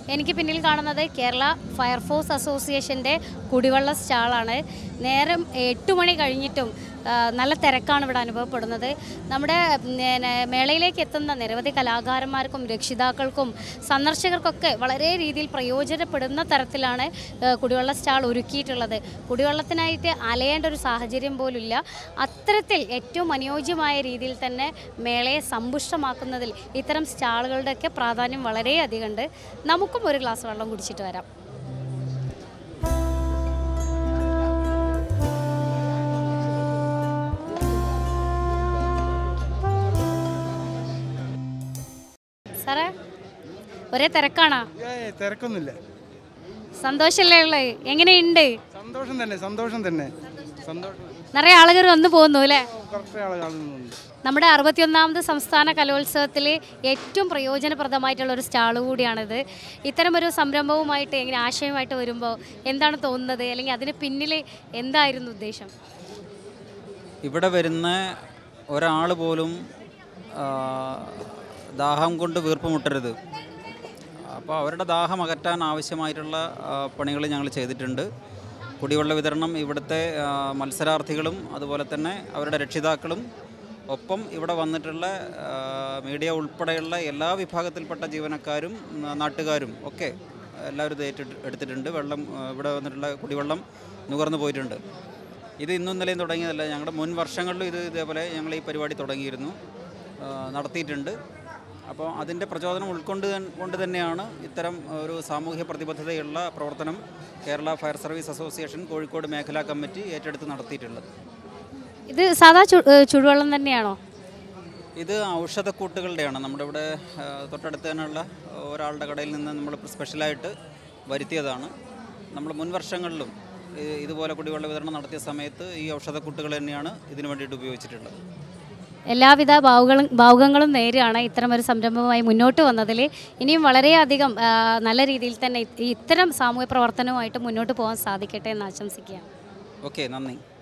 എനിക്ക് പിന്നിൽ കാണുന്നത് കേരള ഫയർഫോഴ്സ് അസോസിയേഷൻ്റെ കുടിവെള്ള സ്റ്റാളാണ് നേരം എട്ട് മണി കഴിഞ്ഞിട്ടും ആ, നല്ല തിരക്കാണ് ഇവിടെ അനുഭവപ്പെടുന്നത് നമ്മുടെ പിന്നെ, മേളയിലേക്ക് എത്തുന്ന നിരവധി കലാകാരന്മാർക്കും രക്ഷിതാക്കൾക്കും സന്ദർശകർക്കൊക്കെ വളരെ രീതിയിൽ പ്രയോജനപ്പെടുന്ന തരത്തിലാണ് ആ, കുടിവെള്ള സ്റ്റാൾ ഒരുക്കിയിട്ടുള്ളത് കുടിവെള്ളത്തിനായിട്ട് അലയേണ്ട ഒരു സാഹചര്യം പോലുമില്ല അത്തരത്തിൽ ഏറ്റവും അനുയോജ്യമായ രീതിയിൽ തന്നെ മേളയെ സമ്പുഷ്ടമാക്കുന്നതിൽ ഇത്തരം സ്റ്റാളുകളുടെയൊക്കെ പ്രാധാന്യം വളരെയധികം ഉണ്ട് നമുക്കും ഒരു ഗ്ലാസ് വെള്ളം കുടിച്ചിട്ട് വരാം സാറേ ഒരേ തിരക്കാണോ ഏയ് തിരക്കൊന്നുമില്ല സന്തോഷമല്ലേ ഉള്ളത് എങ്ങനെയുണ്ട് സന്തോഷം തന്നെ സന്തോഷം തന്നെ സന്തോഷം നിറയെ ആളുകൾ വന്നു പോകുന്നു അല്ലേ കുറച്ച് ആളുകളുണ്ട് നമ്മുടെ അറുപത്തിയൊന്നാമത് സംസ്ഥാന കലോത്സവത്തിൽ ഏറ്റവും പ്രയോജനപ്രദമായിട്ടുള്ള ഒരു സ്റ്റാൾ കൂടിയാണിത് ഇത്തരമൊരു സംരംഭവുമായിട്ട് എങ്ങനെ ആശയമായിട്ട് വരുമ്പോൾ എന്താണ് തോന്നുന്നത് അല്ലെങ്കിൽ അതിന് പിന്നിൽ എന്തായിരുന്നു ഉദ്ദേശം ഇവിടെ വരുന്ന ഒരാൾ പോലും ആ, ദാഹം കൊണ്ട് വീർപ്പ് മുട്ടരുത് അപ്പോൾ അവരുടെ ദാഹം അകറ്റാൻ ആവശ്യമായിട്ടുള്ള പണികൾ ഞങ്ങൾ ചെയ്തിട്ടുണ്ട് കുടിവെള്ള വിതരണം ഇവിടുത്തെ ആ, മത്സരാർത്ഥികളും അതുപോലെ തന്നെ അവരുടെ രക്ഷിതാക്കളും ഒപ്പം ഇവിടെ വന്നിട്ടുള്ള ആ, മീഡിയ ഉൾപ്പെടെയുള്ള എല്ലാ വിഭാഗത്തിൽപ്പെട്ട ജീവനക്കാരും ന- നാട്ടുകാരും ഒക്കെ എല്ലാവരും ഇത് ഏറ്റെടു എടുത്തിട്ടുണ്ട് വെള്ളം ആ, ഇവിടെ വന്നിട്ടുള്ള കുടിവെള്ളം നുകർന്നു പോയിട്ടുണ്ട് ഇത് ഇന്നും ഇന്നലെയും തുടങ്ങിയതല്ല ഞങ്ങളുടെ മുൻ വർഷങ്ങളിലും ഇത് ഇതേപോലെ ഞങ്ങൾ ഈ പരിപാടി തുടങ്ങിയിരുന്നു ആ, നടത്തിയിട്ടുണ്ട് അപ്പോൾ അതിൻ്റെ പ്രചോദനം ഉൾക്കൊണ്ട് തൻ- കൊണ്ട് തന്നെയാണ് ഇത്തരം ഒരു സാമൂഹ്യ പ്രതിബദ്ധതയുള്ള പ്രവർത്തനം Kerala fire service association Kozhikode മേഖലാ കമ്മിറ്റി ഏറ്റെടുത്ത് നടത്തിയിട്ടുള്ളത് ഇത് സാധാ ചു- ഏ, ചുടുവെള്ളം തന്നെയാണോ ഇത് ഔഷധക്കൂട്ടുകളുടെയാണ് നമ്മുടെ ഇവിടെ ആ, തൊട്ടടുത്ത് തന്നെയുള്ള ഒരാളുടെ കടയിൽ നിന്ന് നമ്മൾ സ്പെഷ്യലായിട്ട് വരുത്തിയതാണ് നമ്മൾ മുൻ വർഷങ്ങളിലും ഈ- ഇതുപോലെ കുടിവെള്ള വിതരണം നടത്തിയ സമയത്ത് ഈ ഔഷധക്കൂട്ടുകൾ തന്നെയാണ് ഇതിനു വേണ്ടിയിട്ട് ഉപയോഗിച്ചിട്ടുള്ളത് എല്ലാവിധ ഭാവുകളും ഭാവുകങ്ങളും നേരെയാണ് ഇത്തരം ഒരു സംരംഭവുമായി മുന്നോട്ട് വന്നതിൽ ഇനിയും വളരെയധികം ആ, നല്ല രീതിയിൽ തന്നെ ഇ- ഇത്തരം സാമൂഹ്യ പ്രവർത്തനവുമായിട്ട് മുന്നോട്ട് പോകാൻ സാധിക്കട്ടെ എന്ന് ആശംസിക്കുകയാണ് ഓക്കെ നന്ദി